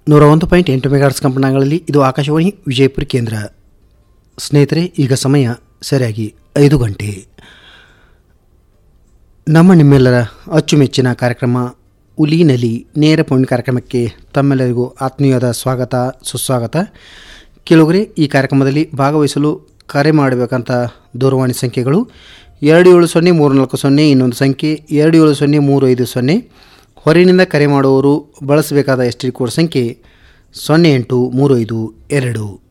ನೂರ ಒಂದು ಪಾಯಿಂಟ್ ಎಂಟು ಮೆಗಾಟ್ಸ್ ಕಂಪನಾಗಳಲ್ಲಿ ಇದು ಆಕಾಶವಾಣಿ ವಿಜಯಪುರ ಕೇಂದ್ರ ಸ್ನೇಹಿತರೆ ಈಗ ಸಮಯ ಸರಿಯಾಗಿ ಐದು ಗಂಟೆ ನಮ್ಮ ನಿಮ್ಮೆಲ್ಲರ ಅಚ್ಚುಮೆಚ್ಚಿನ ಕಾರ್ಯಕ್ರಮ ಉಲಿನಲ್ಲಿ ನೇರ ಪೌಂಡ್ ಕಾರ್ಯಕ್ರಮಕ್ಕೆ ತಮ್ಮೆಲ್ಲರಿಗೂ ಆತ್ಮೀಯವಾದ ಸ್ವಾಗತ ಸುಸ್ವಾಗತ ಕೆಲವರೇ ಈ ಕಾರ್ಯಕ್ರಮದಲ್ಲಿ ಭಾಗವಹಿಸಲು ಕರೆ ಮಾಡಬೇಕಂತ ದೂರವಾಣಿ ಸಂಖ್ಯೆಗಳು ಎರಡು ಏಳು ಸೊನ್ನೆ ಮೂರು ನಾಲ್ಕು ಸೊನ್ನೆ ಇನ್ನೊಂದು ಸಂಖ್ಯೆ ಎರಡು ಏಳು ಸೊನ್ನೆ ಮೂರು ಐದು ಸೊನ್ನೆ ಹೊರಗಿನಿಂದ ಕರೆ ಮಾಡುವವರು ಬಳಸಬೇಕಾದ ಎಸ್ ಟಿ ಕೋಡ್ ಸಂಖ್ಯೆ ಸೊನ್ನೆ ಎಂಟು ಮೂರು ಐದು ಎರಡು